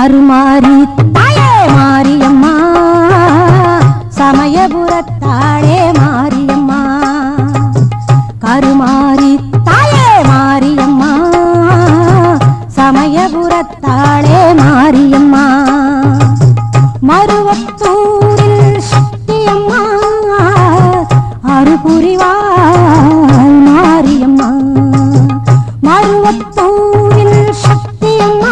கருமாரி தாயே மாரியம்மா சமயபுரத்தாளே மாரியம்மா கருமாரி தாயே மாரியம்மா சமயபுரத்தாளே மாரியம்மா மருவத்தூரில் சக்தியம்மா அருபுரிவாய் மாரியம்மா மருவத்தூரில் சக்தியம்மா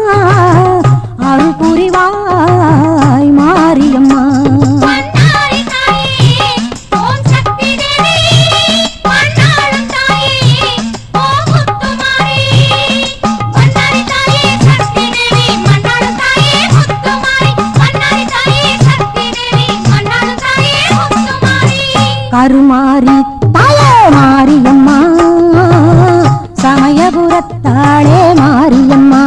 அருபுரிவாய் மாரியம்மா மன்னாரி தாயே ஓம் சக்தி தேவி மன்னாளும் தாயே ஓம் முத்துமாரி மன்னாரி தாயே சக்தி தேவி மன்னாளும் தாயே முத்துமாரி மன்னாரி தாயே சக்தி தேவி மன்னாளும் தாயே முத்துமாரி கருமாரி தாயே மாரியம்மா சமயபுரத்தாளே மாரியம்மா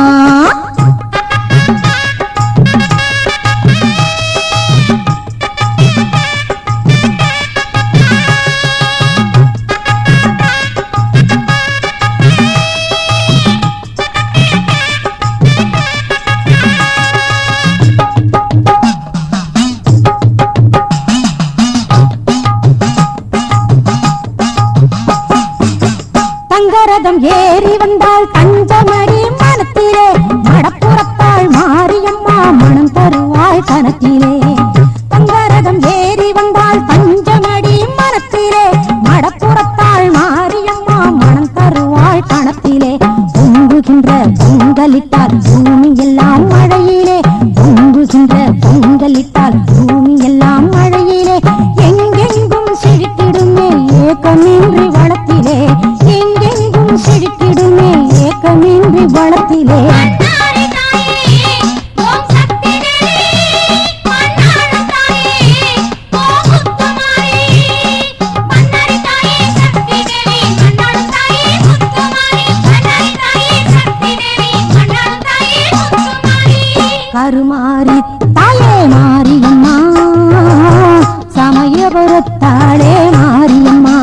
தங்கரதம் ஏறி வந்தால் தஞ்சமடி மனத்திலே மடப்புறத்தாள் மாரியம்மா மனம் தருவாள் கணத்திலே தங்கரதம் ஏறி வந்தால் தஞ்சமடி மனத்திலே மடப்புறத்தாள் மாரியம்மா மனம் தருவாள் கணத்திலே பொங்குகின்ற பொங்கலிட்டால் பூமி எல்லாம் மழையிலே பொங்குகின்ற பொங்கலிட்டால் பூமி எல்லாம் மழையிலே எங்கெங்கும் செழித்திடுமே ஏக்கமின்றி வளத்திலே எங்கெங்கும் செழித்திடுமே ஏக்கமின்றி வளத்திலே மன்னாரி தாயே ஓம் சக்தி தேவி மன்னாளும் தாயே ஓம் முத்துமாரி மன்னாரி தாயே சக்தி தேவி மன்னாளும் தாயே முத்துமாரி மன்னாரி தாயே சக்தி தேவி மன்னாளும் தாயே முத்துமாரி கருமாரி தாயே மாரியம்மா சமயபுரத்தாளே மாரியம்மா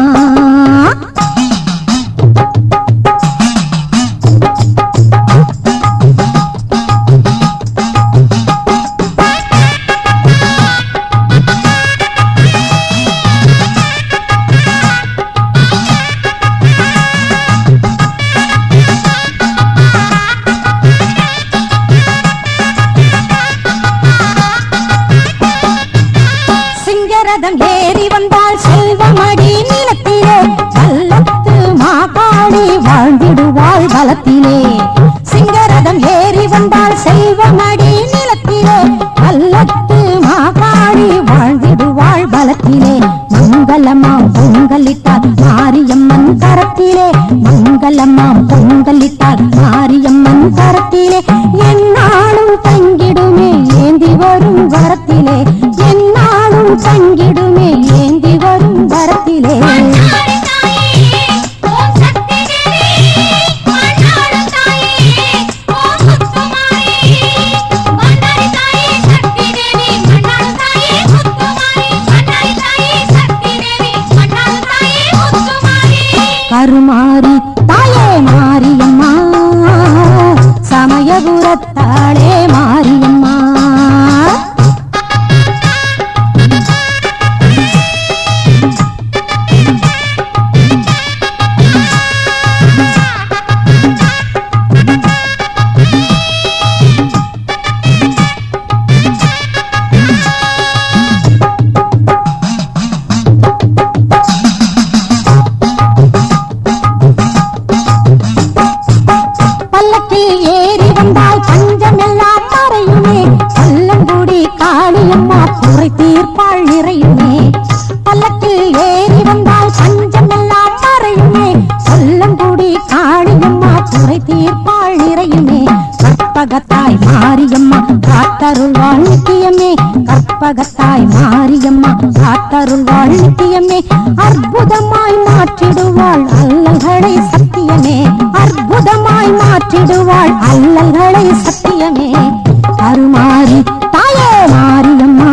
சிங்கரதம் ஏறி வந்தால் செல்வமடி நிலத்திலே பல்லத்து மாகாளி வாழ்ந்திடுவாள் பலத்திலே சிங்கரதம் ஏறி வந்தால் செல்வமடி நிலத்திலே பல்லத்து மாகாளி வாழ்ந்திடுவாள் பலத்திலே மங்களமாம் பொங்கலிட்டால் மாரியம்மன் கரத்திலே மங்களமாம் பொங்கலிட்டால் மாரியம்மன் கரத்திலே என்னாலும் தங்கிடுமே ஏந்தி வரும் வரத்திலே என்னாலும் தங்கிடுமே ஏந்தி வரும் வரத்திலே மன்னாரி தாயே ஓம் சக்தி தேவி மன்னாளும் தாயே ஓம் முத்துமாரி மன்னாரி தாயே சக்தி தேவி மன்னாளும் தாயே முத்துமாரி மன்னாரி தாயே சக்தி தேவி மன்னாளும் தாயே முத்துமாரி கருமாரி தாயே மாரியம்மா சமயபுரத்தாளே மாரியம்மா பல்லக்கில் ஏறி வந்தால் பஞ்சமெல்லாம் மறையுமே பல்லங்குடி காளியம்மா குறை தீர்ப்பாள் நிறையுமே பல்லக்கில் ஏறி வந்தால் பஞ்சமெல்லாம் மறையுமே பல்லங்குடி காளியம்மா குறை தீர்ப்பாள் நிறையுமே கற்பகத்தாய் மாரியம்மா காத்தருள்வாள் நித்தியமே கற்பகத்தாய் மாரியம்மா காத்தருள்வாள் நித்தியமே அற்புதமாய் மாற்றிடுவாள் அல்லல்களை சத்தியமே அற்புதமாய் மாற்றிடுவாள் அல்லல்களை சத்தியமே கருமாரி தாயே மாரியம்மா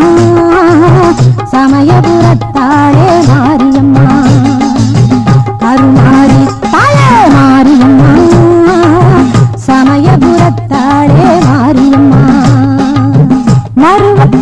சமயபுரத்தாளே மாரியம்மா கருமாரி தாயே மாரியம்மா சமயபுரத்தாளே மாரியம்மா மறுவ